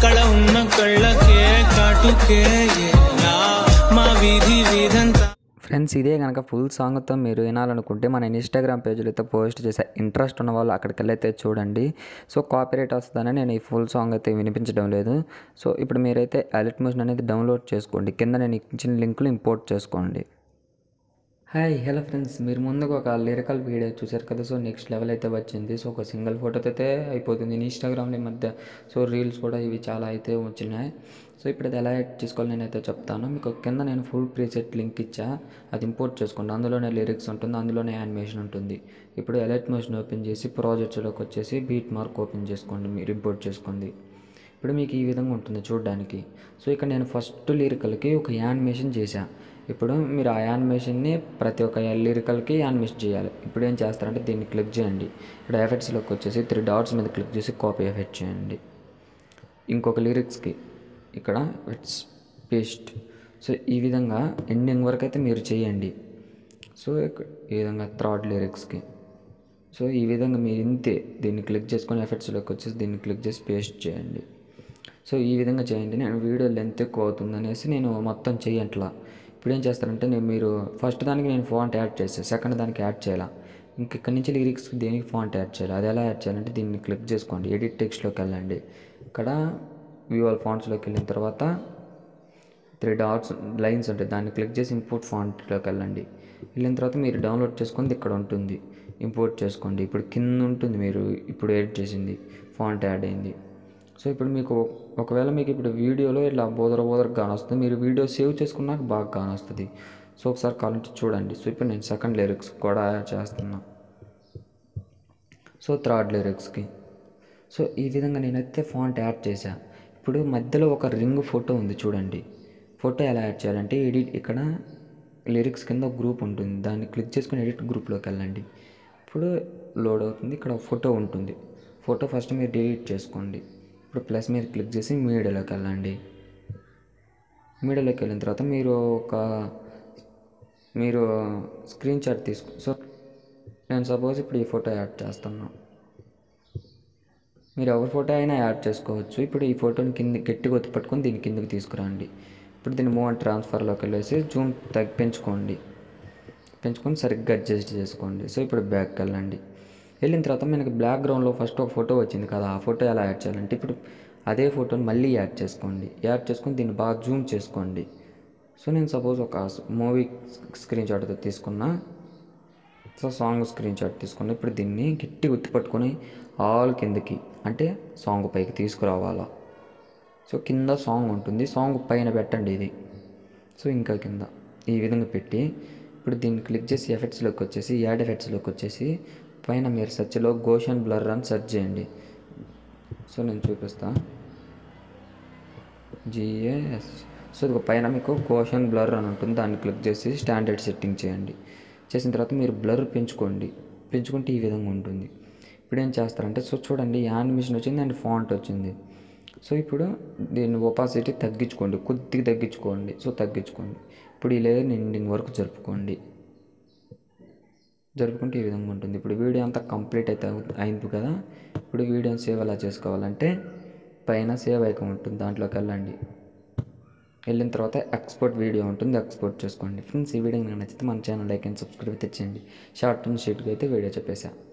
అక్కడ ఉన్న కళ్ళకే కాటుకే ఏనా మా వీధి వీధంతా ఫ్రెండ్స్ ఇదే కనుక ఫుల్ సాంగ్తో మీరు వినాలనుకుంటే మన ఇన్స్టాగ్రామ్ పేజ్లో అయితే పోస్ట్ చేసే ఇంట్రెస్ట్ ఉన్న వాళ్ళు అక్కడికి వెళ్ళైతే చూడండి సో కాపీరైట్ వస్తుందని నేను ఈ ఫుల్ సాంగ్ అయితే వినిపించడం లేదు సో ఇప్పుడు మీరైతే అలర్ట్ మోషన్ అనేది డౌన్లోడ్ చేసుకోండి కింద నేను ఇచ్చిన లింకులు ఇంపోర్ట్ చేసుకోండి హాయ్ హలో ఫ్రెండ్స్ మీరు ముందుగా ఒక లిరికల్ వీడియో చూశారు కదా సో నెక్స్ట్ లెవెల్ అయితే వచ్చింది సో ఒక సింగిల్ ఫోటోతో అయితే అయిపోతుంది ఇన్స్టాగ్రామ్లో ఈ మధ్య సో రీల్స్ కూడా ఇవి చాలా అయితే వచ్చినాయి సో ఇప్పుడు అది ఎలా ఎడిట్ చేసుకోవాలి నేనైతే చెప్తాను మీకు కింద నేను ఫుల్ ప్రీసెట్ లింక్ ఇచ్చా అది ఇంపోర్ట్ చేసుకోండి అందులోనే లిరిక్స్ ఉంటుంది అందులోనే యానిమేషన్ ఉంటుంది ఇప్పుడు ఎలర్ట్ మోషన్ ఓపెన్ చేసి ప్రాజెక్ట్స్లోకి వచ్చేసి బీట్ మార్క్ ఓపెన్ చేసుకోండి మీరు ఇంపోర్ట్ చేసుకోండి ఇప్పుడు మీకు ఈ విధంగా ఉంటుంది చూడడానికి సో ఇక్కడ నేను ఫస్ట్ లిరికల్కి ఒక యానిమేషన్ చేశా ఇప్పుడు మీరు ఆ యానిమేషన్ని ప్రతి ఒక్క లిరికల్కి యానిమేషన్ చేయాలి ఇప్పుడు ఏం చేస్తారంటే దీన్ని క్లిక్ చేయండి ఇక్కడ ఎఫెక్ట్స్లోకి వచ్చేసి త్రీ డాట్స్ మీద క్లిక్ చేసి కాపీ ఎఫెక్ట్ చేయండి ఇంకొక లిరిక్స్కి ఇక్కడ ఇట్స్ పేస్ట్ సో ఈ విధంగా ఎండింగ్ వరకు అయితే మీరు చేయండి సో ఇక- ఈ విధంగా థ్రాడ్ లిరిక్స్కి సో ఈ విధంగా మీరు ఇంతే దీన్ని క్లిక్ చేసుకొని ఎఫెక్ట్స్లోకి వచ్చేసి దీన్ని క్లిక్ చేసి పేస్ట్ చేయండి సో ఈ విధంగా చేయండి నేను వీడియో లెంత్ ఎక్కువ అవుతుంది అనేసి నేను మొత్తం చేయట్లా ఇప్పుడు ఏం చేస్తారంటే నేను మీరు ఫస్ట్ దానికి నేను ఫాంట్ యాడ్ చేస్తాను సెకండ్ దానికి యాడ్ చేయాలా ఇంక ఇక్కడ నుంచి లిరిక్స్ దేనికి ఫాంట్ యాడ్ చేయాలి అది ఎలా యాడ్ చేయాలంటే దీన్ని క్లిక్ చేసుకోండి ఎడిట్ టెక్స్ట్లోకి వెళ్ళండి ఇక్కడ వ్యూవల్ ఫాంట్స్లోకి వెళ్ళిన తర్వాత త్రీ డాట్స్ లైన్స్ ఉంటాయి దాన్ని క్లిక్ చేసి ఇంపోర్ట్ ఫాంట్లోకి వెళ్ళండి వెళ్ళిన తర్వాత మీరు డౌన్లోడ్ చేసుకుంది ఇక్కడ ఉంటుంది ఇంపోర్ట్ చేసుకోండి ఇప్పుడు కింద ఉంటుంది మీరు ఇప్పుడు ఎడిట్ చేసింది ఫాంట్ యాడ్ అయింది సో ఇప్పుడు మీకు ఒకవేళ మీకు ఇప్పుడు వీడియోలో ఇలా బోదర బోదర కానొస్తుంది మీరు వీడియో సేవ్ చేసుకున్నాక బాగా కానొస్తుంది సో ఒకసారి కావాలంటే చూడండి సో ఇప్పుడు నేను సెకండ్ లిరిక్స్ కూడా యాడ్ చేస్తున్నా సో థర్డ్ లిరిక్స్కి సో ఈ విధంగా నేనైతే ఫాంట్ యాడ్ చేశా ఇప్పుడు మధ్యలో ఒక రింగ్ ఫోటో ఉంది చూడండి ఫోటో ఎలా యాడ్ చేయాలంటే ఎడిట్ ఇక్కడ లిరిక్స్ కింద ఒక గ్రూప్ ఉంటుంది దాన్ని క్లిక్ చేసుకొని ఎడిట్ గ్రూప్లోకి వెళ్ళండి ఇప్పుడు లోడ్ అవుతుంది ఇక్కడ ఫోటో ఉంటుంది ఫోటో ఫస్ట్ మీరు డిలీట్ చేసుకోండి ఇప్పుడు ప్లస్ మీద క్లిక్ చేసి మీడియాలోకి వెళ్ళండి మీడియాలోకి వెళ్ళిన తర్వాత మీరు ఒక మీరు స్క్రీన్ షాట్ తీసుకు సో నేను సపోజ్ ఇప్పుడు ఈ ఫోటో యాడ్ చేస్తున్నా మీరు ఎవరి ఫోటో అయినా యాడ్ చేసుకోవచ్చు ఇప్పుడు ఈ ఫోటోని కింద గట్టిగా ఒత్తి పట్టుకొని దీని కిందకి తీసుకురండి ఇప్పుడు దీన్ని మూవ్ అండ్ ట్రాన్స్ఫర్లోకి వెళ్ళేసి జూమ్ తగ్గి పెంచుకోండి పెంచుకొని సరిగ్గా అడ్జస్ట్ చేసుకోండి సో ఇప్పుడు బ్యాక్ వెళ్ళండి వెళ్ళిన తర్వాత మనకి బ్లాక్ గ్రౌండ్లో ఫస్ట్ ఒక ఫోటో వచ్చింది కదా ఆ ఫోటో ఎలా యాడ్ చేయాలంటే ఇప్పుడు అదే ఫోటోని మళ్ళీ యాడ్ చేసుకోండి యాడ్ చేసుకొని దీన్ని బాగా జూమ్ చేసుకోండి సో నేను సపోజ్ ఒక మూవీ స్క్రీన్ షాట్ తీసుకున్నా సో సాంగ్ స్క్రీన్ షాట్ తీసుకుని ఇప్పుడు దీన్ని గట్టి గుర్తు పట్టుకొని ఆల్ కిందకి అంటే సాంగ్ పైకి తీసుకురావాలా సో కింద సాంగ్ ఉంటుంది సాంగ్ పైన పెట్టండి ఇది సో ఇంకా కింద ఈ విధంగా పెట్టి ఇప్పుడు దీన్ని క్లిక్ చేసి ఎఫెక్ట్స్లోకి వచ్చేసి యాడ్ ఎఫెక్ట్స్లోకి వచ్చేసి పైన మీరు సెర్చ్లో గోషన్ బ్లర్ అని సెర్చ్ చేయండి సో నేను చూపిస్తా జిఏఎస్ సో ఇది పైన మీకు గోషన్ బ్లర్ అని ఉంటుంది దాన్ని క్లిక్ చేసి స్టాండర్డ్ సెట్టింగ్ చేయండి చేసిన తర్వాత మీరు బ్లర్ పెంచుకోండి పెంచుకుంటే ఈ విధంగా ఉంటుంది ఇప్పుడు ఏం చేస్తారంటే సో చూడండి యానిమేషన్ వచ్చింది అండ్ ఫాంట్ వచ్చింది సో ఇప్పుడు దీని ఒపాసిటీ తగ్గించుకోండి కొద్దిగా తగ్గించుకోండి సో తగ్గించుకోండి ఇప్పుడు ఈ లేయర్ ఎండింగ్ వరకు జరుపుకోండి జరుపుకుంటే ఈ విధంగా ఉంటుంది ఇప్పుడు వీడియో అంతా కంప్లీట్ అయితే అవు- అయింది కదా ఇప్పుడు వీడియోని సేవ్ ఎలా చేసుకోవాలంటే పైన సేవ్ ఐకాన్ ఉంటుంది దాంట్లోకి వెళ్ళండి వెళ్ళిన తర్వాత ఎక్స్పోర్ట్ వీడియో ఉంటుంది ఎక్స్పోర్ట్ చేసుకోండి ఫ్రెండ్స్ ఈ వీడియో మీకు నచ్చితే మన ఛానల్ లైక్ అండ్ సబ్స్క్రైబ్ తెచ్చేయండి షార్ట్ అండ్ షీట్గా అయితే వీడియో చెప్పేసా